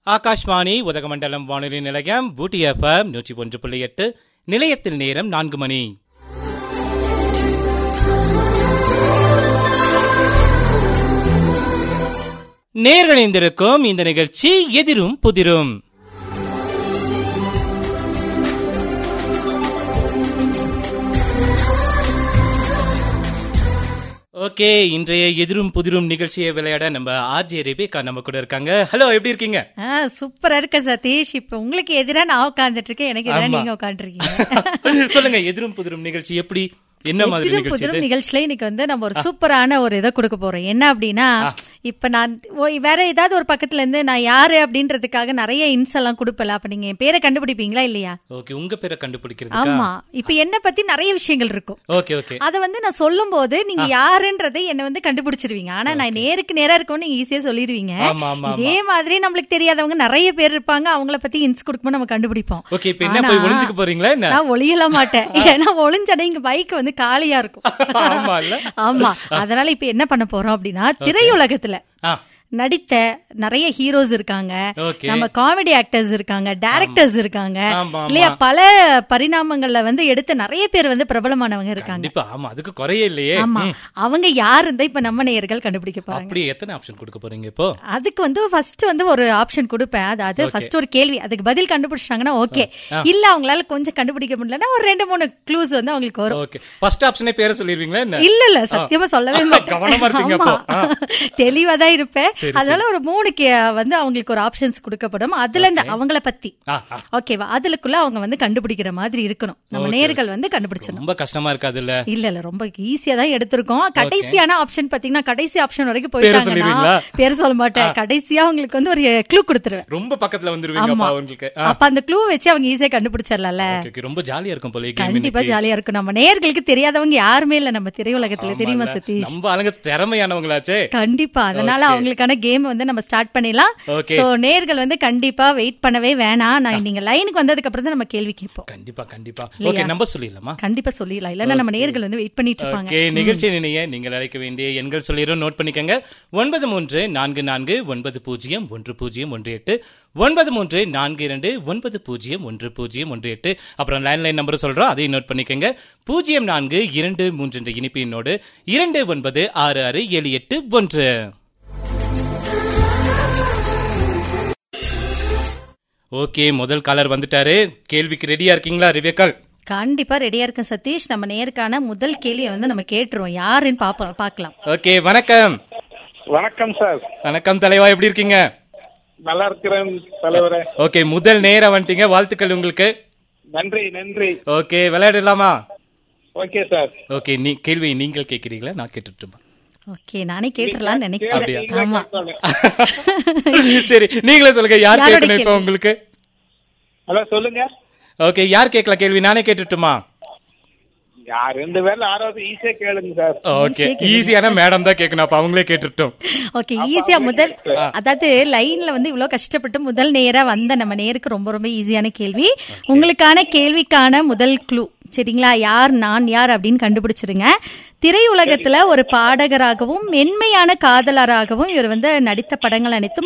ஆகாஷ்வாணி உதகமண்டலம் வானொலி நிலையம் பூட்டி எஃப்எம் நூற்றி ஒன்று புள்ளி எட்டு நிலையத்தில் நேரம் நான்கு மணி நேர்களிந்திருக்கும் இந்த நிகழ்ச்சி எதிரும் புதிரும் ஓகே இன்றைய எதிரும் புதிரும் நிகழ்ச்சியை விளையாட நம்ம ஆர்ஜே ரெபேக்கா நம்ம கூட இருக்காங்க ஹலோ எப்படி இருக்கீங்க ஆ, சூப்பரா இருக்க சதீஷ் இப்ப உங்களுக்கு எதிரா நான் உட்கார்ந்துட்டு இருக்கேன் எனக்கு எதிரா ஆமா. நீங்க உட்காந்துருக்கீங்க சொல்லுங்க எதிரும் புதிரும் நிகழ்ச்சி எப்படி என்ன மாதிரி எதிரும் நிகழ்ச்சி புதிரும் இது? நிகழ்ச்சியில இன்னைக்கு வந்து நம்ம ஒரு சூப்பரான ஒரு இதை கொடுக்க போறோம் என்ன அப்படின்னா இப்ப நான் ஓ, வேற ஏதாவது ஒரு பக்கத்துல இருந்து நான் யாரு அப்படின்றதுக்காக நிறைய இன்ஸ் எல்லாம் கொடுப்பல அப்ப நீங்க என் பேரை கண்டுபிடிப்பீங்களா இல்லையா ஓகே உங்க பேரை கண்டுபிடிக்கிறதுக்கா ஆமா இப்ப என்ன பத்தி நிறைய விஷயங்கள் இருக்கும் ஓகே ஓகே அத வந்து நான் சொல்லும் போது நீங்க யாருன்றதை என்ன வந்து கண்டுபிடிச்சிருவீங்க ஆனா நான் நேருக்கு நேரா இருக்கவும் நீங்க ஈஸியா சொல்லிடுவீங்க ஆமா ஆமா இதே மாதிரி நம்மளுக்கு தெரியாதவங்க நிறைய பேர் இருப்பாங்க அவங்கள பத்தி இன்ஸ் கொடுக்கும்போது நம்ம கண்டுபிடிப்போம் ஓகே இப்ப என்ன போய் ஆனா, ஒளிஞ்சுக்க போறீங்களா என்ன நான் ஒளியல மாட்டேன் ஏன்னா ஒளிஞ்சனா இங்க பைக் வந்து காலியா இருக்கும் ஆமா இல்ல ஆமா அதனால இப்ப என்ன பண்ண போறோம் அப்படின்னா திரையுலகத்துல ஆ நடித்த நிறைய ஹீரோஸ் இருக்காங்க ஓகே நம்ம காமெடி ஆக்டர்ஸ் இருக்காங்க டைரக்டர்ஸ் இருக்காங்க ஆமா, ஆமா. இல்லையா பல பரிணாமங்கள்ல வந்து எடுத்த நிறைய பேர் வந்து பிரபலமானவங்க இருக்காங்க கண்டிப்பா ஆமா அதுக்கு குறையே இல்லையே ஆமா அவங்க யாரு இருந்தா இப்ப நம்ம நேயர்கள் கண்டுபிடிக்க போறாங்க அப்படி எத்தனை ஆப்ஷன் கொடுக்க போறீங்க இப்போ அதுக்கு வந்து ஃபர்ஸ்ட் வந்து ஒரு ஆப்ஷன் கொடுப்பேன் அதாவது ஃபர்ஸ்ட் ஒரு கேள்வி அதுக்கு பதில் கண்டுபிடிச்சாங்கன்னா ஓகே இல்ல அவங்களால கொஞ்சம் கண்டுபிடிக்க முடியலன்னா ஒரு ரெண்டு மூணு க்ளூஸ் வந்து அவங்களுக்கு வரும் ஓகே ஃபர்ஸ்ட் ஆப்ஷனே பேரை சொல்லிருவீங்களா என்ன இல்ல இல்ல சத்தியமா சொல்லவே மாட்டேன் கவனமா இருப்பீங்க ஆமா. அப்போ. தெளிவா தான் இருப்பேன் சரி, அதனால ஒரு மூணு கே- வந்து அவங்களுக்கு ஒரு ஆப்ஷன்ஸ் கொடுக்கப்படும் அதுல இருந்து அவங்கள பத்தி ஆ, ஆ. ஓகேவா அதுக்குள்ள அவங்க வந்து கண்டுபிடிக்கிற மாதிரி இருக்கணும் நம்ம நேர்கள் வந்து கண்டுபிடிச்சிடணும் ரொம்ப கஷ்டமா இருக்காதுல்ல இல்ல இல்ல ரொம்ப ஈஸியா தான் எடுத்திருக்கோம் கடைசியான ஆப்ஷன் பாத்தீங்கன்னா கடைசி ஆப்ஷன் வரைக்கும் சொல்லிடுவீங்களா? போயிட்டாங்கன்னா பேர் சொல்ல மாட்டேன் கடைசியா உங்களுக்கு வந்து ஒரு க்ளூ கொடுத்துருவேன் ரொம்ப பக்கத்துல வந்துருவீங்க ஆமா. அப்பா உங்களுக்கு ஆ, அப்ப அந்த க்ளூ வச்சு அவங்க ஈஸியா கண்டுபிடிச்சிடலாம்ல ஓகே, ஓகே. ரொம்ப ஜாலியா இருக்கும் போல கேம் கண்டிப்பா ஜாலியா இருக்கும் நம்ம நேர்களுக்கு தெரியாதவங்க யாருமே இல்ல நம்ம திரையுலகத்துல தெரியுமா சதீஷ் நம்ம ஆளுங்க திறமையானவங்களாச்சே கண்டிப்பா அதனால அவங்களுக்கான கேம் வந்து நம்ம ஸ்டார்ட் பண்ணிடலாம் Okay. சோ நேர்கள் வந்து கண்டிப்பா வெயிட் பண்ணவே வேணாம் நான் நீங்க லைனுக்கு வந்ததுக்கு அப்புறம் தான் நம்ம கேள்வி கேட்போம் கண்டிப்பா கண்டிப்பா ஓகே நம்பர் சொல்லிடலாமா கண்டிப்பா சொல்லிடலாம் இல்லன்னா நம்ம நேர்கள் வந்து வெயிட் பண்ணிட்டு இருப்பாங்க ஓகே நிகழ்ச்சி நினைய நீங்கள் அழைக்க வேண்டிய எண்கள் சொல்லிடும் நோட் பண்ணிக்கங்க ஒன்பது மூன்று நான்கு நான்கு ஒன்பது பூஜ்ஜியம் ஒன்று பூஜ்ஜியம் ஒன்று எட்டு ஒன்பது மூன்று நான்கு இரண்டு ஒன்பது பூஜ்ஜியம் ஒன்று பூஜ்ஜியம் ஒன்று எட்டு அப்புறம் லேண்ட்லைன் நம்பர் சொல்றோம் அதையும் நோட் பண்ணிக்கங்க பூஜ்ஜியம் நான்கு இரண்டு மூன்று என்ற இனிப்பு எண்ணோடு இரண்டு ஒன்பது ஆறு ஆறு ஏழு எட்டு ஒன்று ஓகே முதல் காலர் வந்துட்டாரு கேள்விக்கு ரெடியா இருக்கீங்களா ரிவேக்கால் கண்டிப்பா ரெடியா இருக்கேன் சதீஷ் நம்ம நேருக்கான முதல் கேள்வியை வந்து நம்ம கேட்டுருவோம் யாருன்னு பாப்போம் பார்க்கலாம் ஓகே வணக்கம் வணக்கம் சார் வணக்கம் தலைவா எப்படி இருக்கீங்க நல்லா இருக்கிறேன் தலைவரே ஓகே முதல் நேரா வந்துட்டீங்க வாழ்த்துக்கள் உங்களுக்கு நன்றி நன்றி ஓகே விளையாடலாமா ஓகே சார் ஓகே நீ கேள்வி நீங்கள் கேட்கிறீங்களா நான் கேட்டுட்டுமா ஓகே நானே கேட்டுறலாம்னு நினைக்கிறேன் அப்படியா? ஆமா சரி நீங்களே சொல்லுங்க யார் யாரோட கேட்கணும் இப்போ கேள்வி? உங்களுக்கு ஹலோ சொல்லுங்க ஓகே யார் கேட்கலாம் கேள்வி நானே கேட்டுட்டுமா யார் ரெண்டு பேர்ல ஆறாவது ஈஸியா கேளுங்க சார் ஓகே ஈஸியான மேடம் தான் கேட்கணும் அப்ப அவங்களே கேட்டுட்டோம் ஓகே ஈஸியா முதல் அதாவது லைன்ல வந்து இவ்வளவு கஷ்டப்பட்டு முதல் நேரா வந்த நம்ம நேருக்கு ரொம்ப ரொம்ப ஈஸியான கேள்வி உங்களுக்கான கேள்விக்கான முதல் க்ளூ சரிங்களா யார் நான் யார் அப்படின்னு கண்டுபிடிச்சிருங்க திரையுலகத்துல ஒரு பாடகராகவும் மென்மையான காதலராகவும் இவர் வந்து நடித்த படங்கள் அனைத்தும்